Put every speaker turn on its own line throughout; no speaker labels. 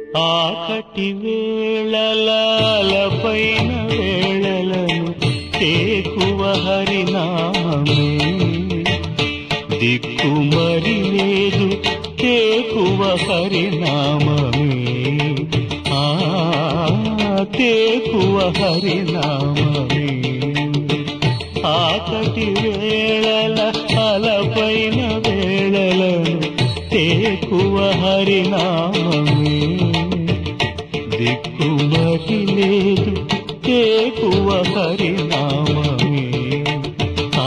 ఆకటి వేళలాలపైన వేళలను తేకువ హరినామమే దిక్కు మరి లేదు తేకువ హరినామమే ఆ తేకువ హరినామమే ఆకటి వేళల అలపైన వేళలను తేకువ హరినామమే దిక్కు మరి లేదు తేకువ హరినామమే ఆ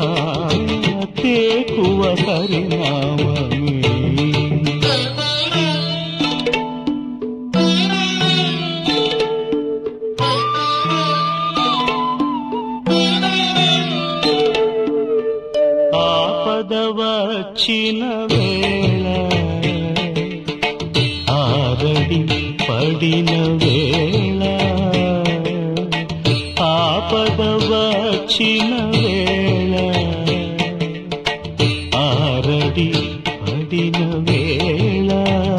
తేకువ హరినామమే ఆపద వచ్చిన వేళ ఆరడి పడిన వేళ ఆపద వచ్చిన వేళ ఆరడి పడిన వేళ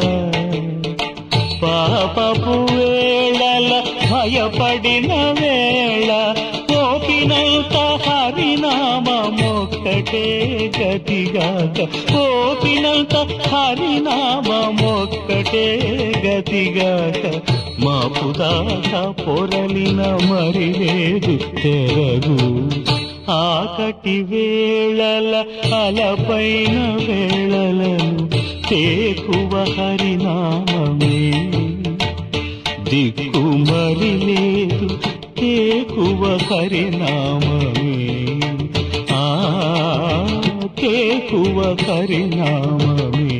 పాపపు వేళల భయపడిన వేళ పోపినంత హరినామొక్కటే గతిగాక పోపినంత హరినామొక్కటే గతిగాక మాపుదాకా పొరలిన మరి లేదు తెరగు ఆకటి వేళల అలపైన వేళలను తేకువ హరినామమే దిక్కు మరి లేదు తేకువ హరినామమే ఆ తేకువ హరినామమే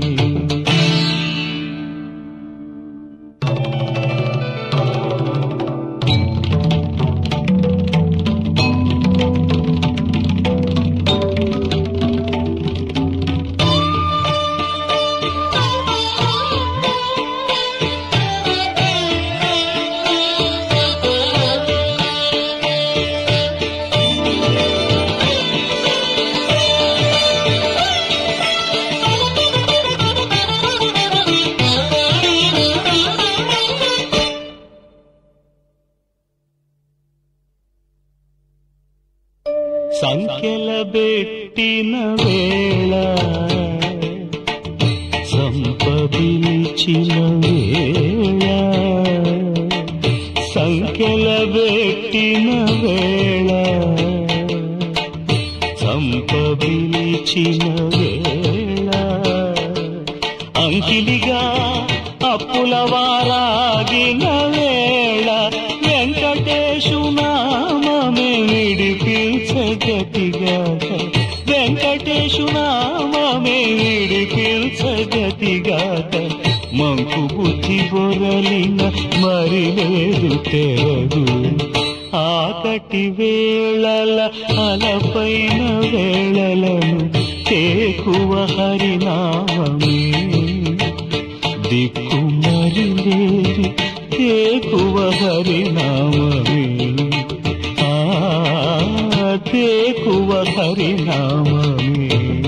సంఖ్యల బెట్టిన వేళ సంపదిలిచిన వేళ సంఖ్యల బెట్టిన వేళ సంపదిలిచిన వేళ అంకిలిగా అప్పుల వారాగిన వేళ వెంకటేశు నామమే విడిపించగతిగాక వెంకటేశు నామమే విడిపించగతిగాక మంకు బుద్ధి బొరలిన మరి లేదు తెరదు ఆకటి వేళల అలపైన వేళలను తేకువ హరినామమే దిక్కు మరి లేదు తేకువ హరినామమే ఆ తేకువ హరినామమే